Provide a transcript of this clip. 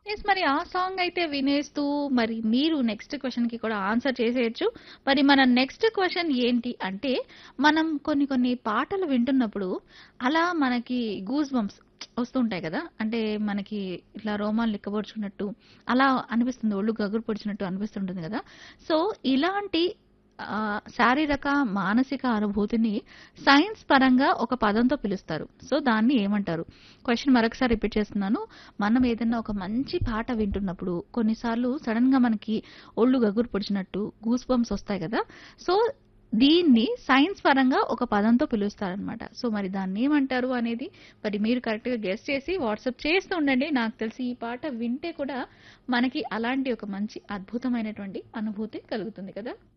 yes మరి ఆ song అయితే వినేస్తూ మరి మీరు నెక్స్ట్ క్వశ్చన్ కి కూడా ఆన్సర్ చేసేయచ్చు మరి మన నెక్స్ట్ క్వశ్చన్ ఏంటి అంటే మనం కొన్ని కొన్ని పాటలు వింటున్నప్పుడు అలా మనకి గూస్ బంప్స్ వస్తుంటాయి కదా అంటే మనకి ఇట్లా రోమాలు లిక్కబొడుచుకున్నట్టు అలా అనిపిస్తుంది ఒళ్ళు గగురు పొడిచినట్టు అనిపిస్తుంటుంది కదా సో ఇలాంటి ఆ, శారీరక మానసిక అనుభూతిని సైన్స్ పరంగా ఒక పదంతో పిలుస్తారు సో దాన్ని ఏమంటారు క్వశ్చన్ మరొకసారి రిపీట్ చేస్తున్నాను మనం ఏదైనా ఒక మంచి పాట వింటున్నప్పుడు కొన్నిసార్లు సడన్ గా మనకి ఒళ్ళు గగురు పొడిచినట్టు గూస్ బంప్స్ వస్తాయి కదా సో దీన్ని సైన్స్ పరంగా ఒక పదంతో పిలుస్తారనమాట సో మరి దాన్ని ఏమంటారు అనేది మరి మీరు కరెక్ట్ గా గెస్ట్ చేసి వాట్సాప్ చేస్తూ ఉండండి నాకు తెలిసి ఈ పాట వింటే కూడా మనకి అలాంటి ఒక మంచి అద్భుతమైనటువంటి అనుభూతి కలుగుతుంది కదా